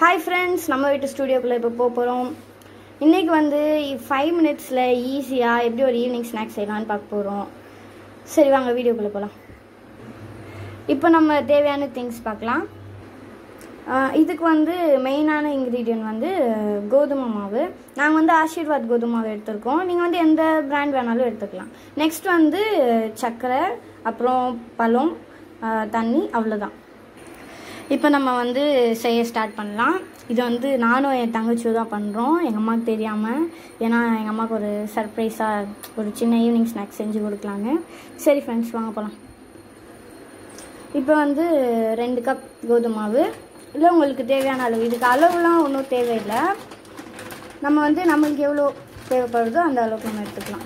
hi friends நம்ம வீட்டு ஸ்டூடியோக்குள்ளே இப்போ போக போகிறோம் இன்றைக்கி வந்து ஃபைவ் மினிட்ஸில் ஈஸியாக எப்படி ஒரு ஈவினிங் ஸ்நாக்ஸ் செய்யலாம்னு பார்க்க போகிறோம் சரி வாங்க வீடியோக்குள்ளே போகலாம் இப்போ நம்ம தேவையான திங்ஸ் பார்க்கலாம் ஆஹ் இதுக்கு வந்து மெயினான இன்க்ரீடியன்ட் வந்து கோதுமை மாவு நாங்கள் வந்து ஆசீர்வாத் கோதுமை மாவு எடுத்திருக்கோம் நீங்கள் வந்து எந்த பிராண்ட் வேணாலும் எடுத்துக்கலாம் நெக்ஸ்ட் வந்து சர்க்கரை அப்புறம் பழம் ஆஹ் தண்ணி அவ்வளோதான் இப்போ நம்ம வந்து செய்ய ஸ்டார்ட் பண்ணலாம் இது வந்து நானும் என் தங்கச்சியும் தான் பண்ணுறோம் எங்கள் அம்மாவுக்கு தெரியாமல் ஏன்னா எங்கள் அம்மாவுக்கு ஒரு சர்ப்ரைஸாக ஒரு சின்ன ஈவினிங் ஸ்நாக்ஸ் செஞ்சு கொடுக்கலாங்க சரி ஃப்ரெண்ட்ஸ் வாங்க போகலாம் இப்போ வந்து ரெண்டு கப் கோதுமை மாவு இல்லை உங்களுக்கு தேவையான அளவு இதுக்கு அளவுலாம் ஒன்றும் தேவையில்லை நம்ம வந்து நம்மளுக்கு எவ்வளோ தேவைப்படுதோ அந்த அளவுக்கு நம்ம எடுத்துக்கலாம்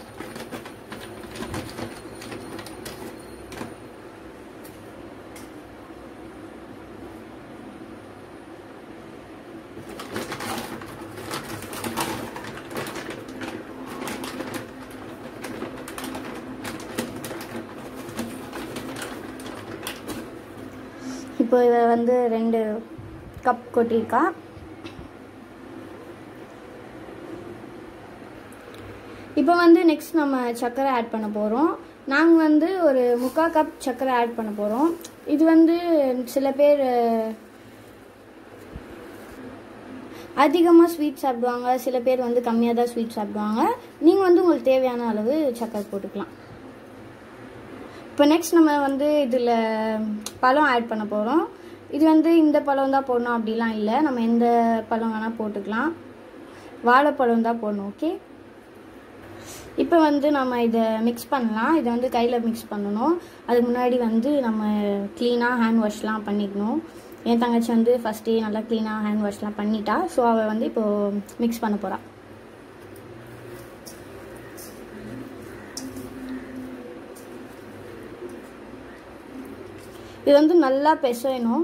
இப்போ இதை வந்து ரெண்டு கப் கொட்டியிருக்கா இப்போ வந்து நெக்ஸ்ட் நம்ம சர்க்கரை ஆட் பண்ண போகிறோம் நாங்கள் வந்து ஒரு முக்கால் கப் சர்க்கரை ஆட் பண்ண போகிறோம் இது வந்து சில பேர் அதிகமாக ஸ்வீட் சாப்பிடுவாங்க சில பேர் வந்து கம்மியாக தான் ஸ்வீட் சாப்பிடுவாங்க நீங்கள் வந்து உங்களுக்கு தேவையான அளவு சர்க்கரை போட்டுக்கலாம் இப்போ நெக்ஸ்ட் நம்ம வந்து இதில் பழம் ஆட் பண்ண போகிறோம் இது வந்து இந்த பழம் தான் போடணும் அப்படிலாம் இல்லை நம்ம எந்த பழம் வேணால் போட்டுக்கலாம் வாழைப்பழம் தான் போடணும் ஓகே இப்போ வந்து நம்ம இதை மிக்ஸ் பண்ணலாம் இதை வந்து கையில் மிக்ஸ் பண்ணணும் அதுக்கு முன்னாடி வந்து நம்ம க்ளீனாக ஹேண்ட் வாஷ்லாம் பண்ணிக்கணும் என் தங்கச்சி வந்து ஃபஸ்ட்டே நல்லா க்ளீனாக ஹேண்ட் வாஷ்லாம் பண்ணிட்டா ஸோ அவள் வந்து இப்போது மிக்ஸ் பண்ண போகிறாள் இது வந்து நல்லா பிசையணும்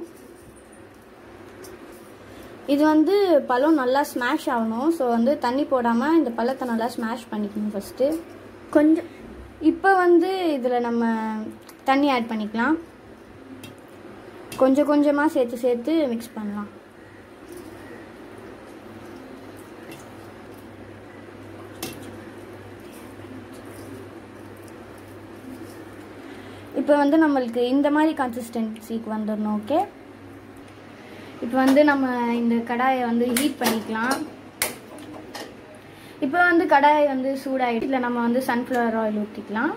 இது வந்து பழம் நல்லா ஸ்மாஷ் ஆகணும் ஸோ வந்து தண்ணி போடாமல் இந்த பழத்தை நல்லா ஸ்மாஷ் பண்ணிக்கணும் ஃபஸ்ட்டு கொஞ்சம் இப்போ வந்து இதில் நம்ம தண்ணி ஆட் பண்ணிக்கலாம் கொஞ்சம் கொஞ்சமாக சேர்த்து சேர்த்து மிக்ஸ் பண்ணலாம் இப்போ வந்து நம்மளுக்கு இந்த மாதிரி கன்சிஸ்டன்சிக்கு வந்துடணும் ஓகே இப்போ வந்து நம்ம இந்த கடாயை வந்து ஹீட் பண்ணிக்கலாம் இப்போ வந்து கடாயை வந்து சூடாகிட்டு இதில் நம்ம வந்து சன்ஃப்ளவர் ஆயில் ஊற்றிக்கலாம்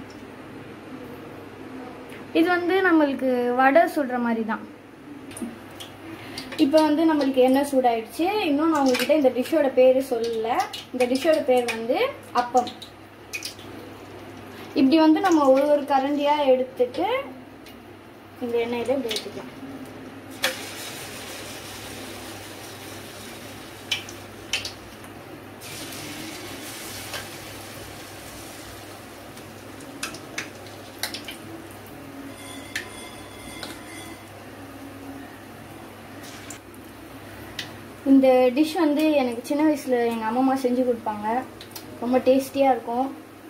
இது வந்து நம்மளுக்கு வடை சுடுற மாதிரி தான் இப்போ வந்து நம்மளுக்கு எண்ணெய் சூடாயிடுச்சு இன்னும் நான் உங்ககிட்ட இந்த டிஷ்ஷோட பேர் சொல்லல இந்த டிஷ்ஷோட பேர் வந்து அப்பம் இப்படி வந்து நம்ம ஒரு ஒரு கரண்டியாக எடுத்துட்டு இந்த எண்ணெயில இப்படி எடுத்துக்கலாம் இந்த டிஷ் வந்து எனக்கு சின்ன வயசில் எங்கள் அம்மா செஞ்சு கொடுப்பாங்க ரொம்ப டேஸ்டியாக இருக்கும்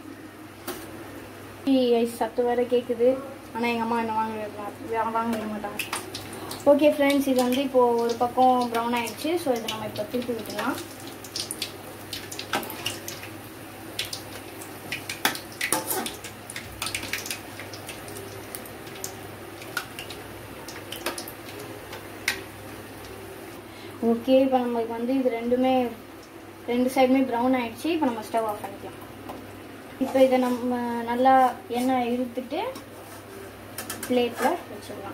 ஐஸ் சத்து வேற கேட்குது ஆனால் எங்கள் அம்மா என்ன வாங்க வாங்க விட மாட்டாங்க ஓகே ஃப்ரெண்ட்ஸ் இது வந்து இப்போது ஒரு பக்கம் ப்ரௌன் ஆயிடுச்சு ஸோ இதை நம்ம இப்போ திருப்பி விட்டுலாம் ஓகே இப்போ நமக்கு வந்து இது ரெண்டுமே ரெண்டு சைடுமே ப்ரௌன் ஆயிடுச்சு இப்போ நம்ம ஸ்டவ் ஆஃப் பண்ணிக்கலாம் இப்போ இதை நம்ம நல்லா எண்ணெய் இழுத்துட்டு பிளேட்டில் வச்சிடலாம்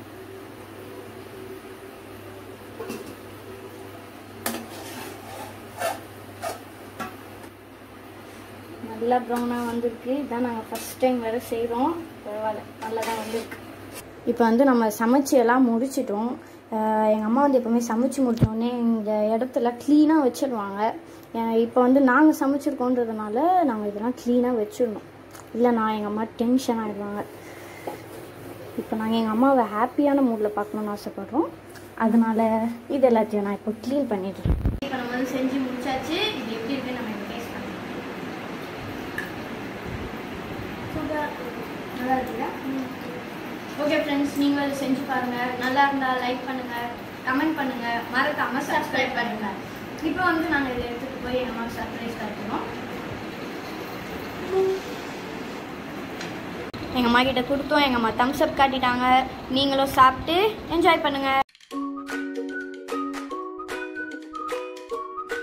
நல்லா ப்ரௌனாக வந்திருக்கு இதான் நாங்கள் ஃபஸ்ட் டைம் வேறு செய்கிறோம் பரவாயில்ல நல்லா தான் வந்திருக்கு இப்போ வந்து நம்ம சமைச்சு எல்லாம் முடிச்சிட்டோம் எங்கள் அம்மா வந்து எப்போவுமே சமைச்சு முடித்தோடனே இந்த இடத்துல க்ளீனாக வச்சிடுவாங்க இப்போ வந்து நாங்கள் சமைச்சிருக்கோன்றதுனால நாங்கள் இதெல்லாம் க்ளீனாக வச்சிடணும் இல்லை நான் எங்கள் அம்மா டென்ஷன் ஆகிடுவாங்க இப்போ நாங்கள் எங்கள் அம்மாவை ஹாப்பியான மூடில் பார்க்கணுன்னு ஆசைப்பட்றோம் அதனால இது எல்லாத்தையும் நான் இப்போ க்ளீன் பண்ணிடுறேன் இப்போ நம்ம வந்து செஞ்சு முடிச்சாச்சு இது எப்படி இருக்குன்னு நம்ம இப்போ டேஸ்ட் பண்ணலாம் நல்லா இருக்குல்ல ஓகே ஃப்ரெண்ட்ஸ் நீங்களும் அதை செஞ்சு பாருங்கள் நல்லா இருந்தால் லைக் பண்ணுங்கள் கமெண்ட் பண்ணுங்க மறக்காம சப்ஸ்கிரைப் பண்ணுங்க இப்போ வந்து நாங்கள் இதை எடுத்துட்டு போய் எங்கள் அம்மா சர்ப்ரைஸ் காட்டுறோம் எங்கள் அம்மா கிட்ட கொடுத்தோம் எங்கள் அம்மா தம்ஸ் அப் காட்டிட்டாங்க நீங்களும் சாப்பிட்டு என்ஜாய் பண்ணுங்க